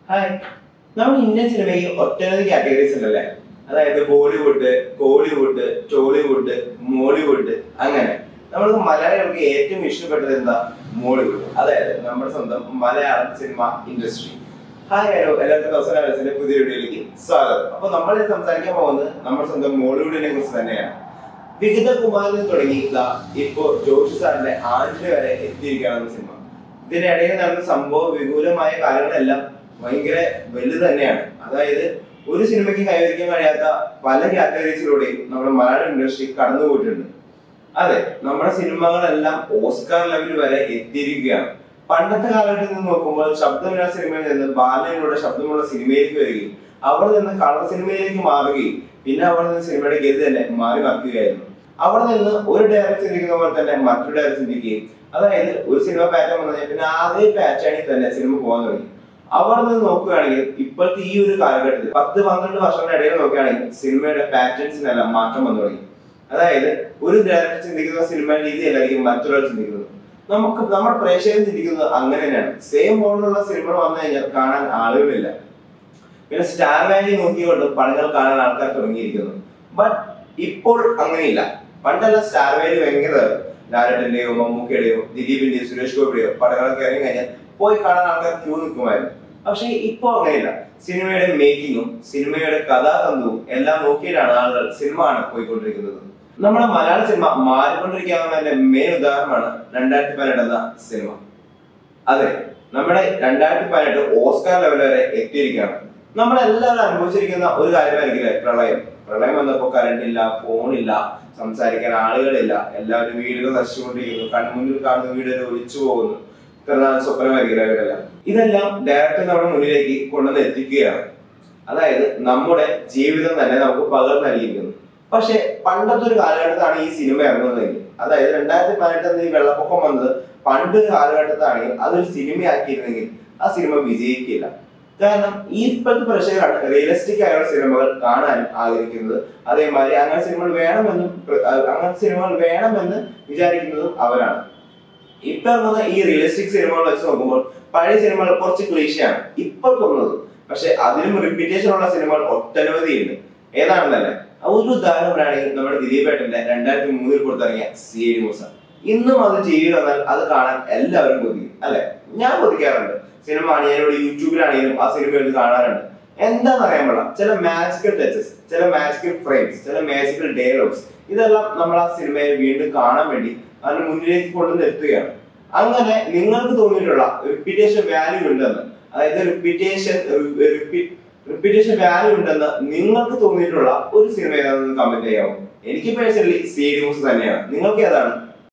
hi നമ്മൾ Indian സിനിമയ്ക്ക് ഒട്ടനവധി കാറ്റഗറീസ് ഉണ്ടല്ലേ അതായത് ബോളിവുഡ് കോളിവുഡ് ടോളിവുഡ് മോളിവുഡ് അങ്ങനെ നമ്മൾക്ക് മലയാളികൾക്ക് ഏറ്റവും ഇഷ്ടപ്പെട്ടത് എന്താ മോളിവുഡ് അതായത് നമ്മുടെ സ്വന്തം Malayalam cinema industry hi hello എല്ലാവർക്കും ദോസന അലസിന്റെ പുതിയ വീഡിയോയിലേക്ക് സ്വാഗതം അപ്പൊ നമ്മൾ ഇന്ന് സംസാരിക്കാൻ പോകുന്നത് നമ്മുടെ സ്വന്തം മോളിവുഡിനെ കുറിച്ച് തന്നെയാണ് വിഗത കുമാറിൽ തുടങ്ങി ഇതാ ഇപ്പോ ജോഷി സാറിന്റെ ആഞ്ചിന് വരെ എത്തിയിരിക്കുകയാണ് സിനിമ ഇതിന്റെ ഇടയിൽ നടന്ന സംഭവ വിപുലമായ കാര്യങ്ങളെല്ലാം ഭയങ്കര വലുത് തന്നെയാണ് അതായത് ഒരു സിനിമയ്ക്ക് കൈവരിക്കാൻ കഴിയാത്ത പല കാറ്റഗറീസിലൂടെയും നമ്മുടെ മലയാളം ഇൻഡസ്ട്രി കടന്നു പോയിട്ടുണ്ട് അതെ നമ്മുടെ സിനിമകളെല്ലാം ഓസ്കാർ ലെവൽ വരെ എത്തിയിരിക്കുകയാണ് പണ്ടത്തെ കാലഘട്ടത്തിൽ നിന്ന് നോക്കുമ്പോൾ ശബ്ദമില്ലാത്ത സിനിമയിൽ നിന്ന് ബാലനിലൂടെ ശബ്ദമുള്ള സിനിമയിലേക്ക് വരികയും അവിടെ നിന്ന് കളർ സിനിമയിലേക്ക് മാറുകയും പിന്നെ അവിടെ നിന്ന് സിനിമയുടെ ഗതി തന്നെ മാറി മറിക്കുകയായിരുന്നു അവിടെ നിന്ന് ഒരു ഡയറക്ടർ ചിന്തിക്കുന്ന പോലെ തന്നെ മറ്റൊരു ഡയറക്ടർ ചിന്തിക്കുകയും അതായത് ഒരു സിനിമ പാറ്റേൺ വന്നു കഴിഞ്ഞാൽ പിന്നെ അതേ പാറ്റേണിൽ തന്നെ സിനിമ പോകാൻ തുടങ്ങി അവിടെ നിന്ന് നോക്കുകയാണെങ്കിൽ ഇപ്പോഴത്തെ ഈ ഒരു കാലഘട്ടത്തിൽ പത്ത് പന്ത്രണ്ട് വർഷങ്ങളുടെ ഇടയിൽ നോക്കുകയാണെങ്കിൽ സിനിമയുടെ പാറ്റേൺസിനെല്ലാം മാറ്റം വന്നു തുടങ്ങി അതായത് ഒരു ഡയറക്ടർ ചിന്തിക്കുന്ന സിനിമ രീതിയല്ലായിരിക്കും മറ്റൊരാൾ ചിന്തിക്കുന്നത് നമുക്ക് നമ്മുടെ പ്രേക്ഷകൻ ചിന്തിക്കുന്നത് അങ്ങനെ തന്നെയാണ് സെയിം മോഡലുള്ള സിനിമകൾ വന്നു കഴിഞ്ഞാൽ കാണാൻ ആളുകളില്ല പിന്നെ സ്റ്റാർ വാല്യൂ നോക്കിക്കൊണ്ട് പടങ്ങൾ കാണാൻ ആൾക്കാർ തുടങ്ങിയിരിക്കുന്നു ബട്ട് ഇപ്പോൾ അങ്ങനെയില്ല പണ്ടല്ല സ്റ്റാർ വാല്യൂ ഭയങ്കര ലാലട്ടന്റെയോ മമ്മൂക്കയുടെയോ ദിലീപിന്റെയോ സുരേഷ് ഗോപിയുടെയോ പടങ്ങളൊക്കെ ഇറങ്ങി കഴിഞ്ഞാൽ പോയി കാണാൻ ആൾക്കാർ ക്യൂ നിൽക്കുമായിരുന്നു പക്ഷെ ഇപ്പൊ അങ്ങനെയില്ല സിനിമയുടെ മേക്കിങ്ങും സിനിമയുടെ കഥാതന്തുവും എല്ലാം നോക്കിയിട്ടാണ് ആളുകൾ സിനിമ ആണ് പോയിക്കൊണ്ടിരിക്കുന്നത് നമ്മുടെ മലയാള സിനിമ മാറിക്കൊണ്ടിരിക്കാവുന്നതിന്റെ മെയിൻ ഉദാഹരണമാണ് രണ്ടായിരത്തി പതിനെട്ട് എന്ന സിനിമ അതെ നമ്മുടെ രണ്ടായിരത്തി പതിനെട്ട് ഓസ്കാർ ലെവൽ വരെ എത്തിയിരിക്കുകയാണ് നമ്മളെല്ലാവരും അനുഭവിച്ചിരിക്കുന്ന ഒരു കാര്യമായിരിക്കില്ലേ പ്രളയം പ്രളയം വന്നപ്പോ കറണ്ട് ഇല്ല ഫോണില്ല സംസാരിക്കാൻ ആളുകളില്ല എല്ലാവരും വീടുകൾ നശിച്ചുകൊണ്ടിരിക്കുന്നു കൺമുന്നിൽ കാണുന്ന വീടുകൾ ഒലിച്ചു പോകുന്നു ഇത്രനാൾ സ്വപ്നമായിരിക്കില്ല വീടെല്ലാം ഇതെല്ലാം ഡയറക്ടർ നമ്മുടെ മുന്നിലേക്ക് കൊണ്ടുവന്ന് എത്തിക്കുകയാണ് അതായത് നമ്മുടെ ജീവിതം തന്നെ നമുക്ക് പകർന്നു നൽകിയിരിക്കുന്നു പക്ഷെ പണ്ടത്തെ ഒരു കാലഘട്ടത്താണ് ഈ സിനിമ ഇറങ്ങുന്നതെങ്കിൽ അതായത് രണ്ടായിരത്തി പതിനെട്ടിൽ ഈ വെള്ളപ്പൊക്കം വന്നത് പണ്ട് ഒരു കാലഘട്ടത്താണെങ്കിൽ അതൊരു സിനിമയാക്കിയിരുന്നെങ്കിൽ ആ സിനിമ വിജയിക്കില്ല കാരണം ഈ ഇപ്പോഴത്തെ പ്രേക്ഷകരാണ് റിയലിസ്റ്റിക് ആയുള്ള സിനിമകൾ കാണാനും ആഗ്രഹിക്കുന്നത് അതേമാതിരി അങ്ങനെ സിനിമകൾ വേണമെന്നും പ്ര- അഹ് അങ്ങനത്തെ സിനിമകൾ വേണമെന്ന് വിചാരിക്കുന്നതും അവരാണ് ഇപ്പൊ ഇറങ്ങുന്ന ഈ റിയലിസ്റ്റിക് സിനിമകൾ വെച്ച് നോക്കുമ്പോൾ പഴയ സിനിമകൾ കുറച്ച് ക്ലീശയാണ് ഇപ്പോൾ തോന്നുന്നത് പക്ഷെ അതിലും റിപ്പീറ്റേഷൻ ഉള്ള സിനിമകൾ ഒട്ടനവധി ഉണ്ട് ഏതാണെന്നല്ലേ ഒരു ഉദാഹരണമാണ് നമ്മുടെ ദിലീപേട്ടന്റെ രണ്ടായിരത്തി മൂന്നിൽ പുറത്തിറങ്ങിയ സി ഐ മൂസ ഇന്നും അത് ടി വിയിൽ വന്നാൽ അത് കാണാൻ എല്ലാവരും കൊതിക്കും അല്ലെ ഞാൻ കൊതിക്കാറുണ്ട് സിനിമ ആണെങ്കിലും യൂട്യൂബിലാണെങ്കിലും ആ സിനിമ എടുത്ത് കാണാറുണ്ട് എന്താണെന്ന് അറിയാൻ പാടില്ല ചില മാജിക്കൽ ടച്ചസ് ചില മാജിക്കൽ ഫ്രെയിംസ് ചില മാജിക്കൽ ഡയലോഗ്സ് ഇതെല്ലാം നമ്മൾ ആ സിനിമയെ വീണ്ടും കാണാൻ വേണ്ടി അതിന് മുന്നിലേക്ക് കൊണ്ടുവന്ന് എത്തുകയാണ് അങ്ങനെ നിങ്ങൾക്ക് തോന്നിയിട്ടുള്ള റിപ്പീറ്റേഷൻ വാല്യൂ ഉണ്ടെന്ന് അതായത് റിപ്പീറ്റേഷൻ റിപ്പീറ്റേഷൻ വാല്യൂ ഉണ്ടെന്ന് നിങ്ങൾക്ക് തോന്നിയിട്ടുള്ള ഒരു സിനിമ ഏതാണെന്ന് കമന്റ് ചെയ്യാമോ എനിക്ക് പേഴ്സണലി സി ന്യൂസ് തന്നെയാണ് നിങ്ങൾക്ക് ഏതാണ്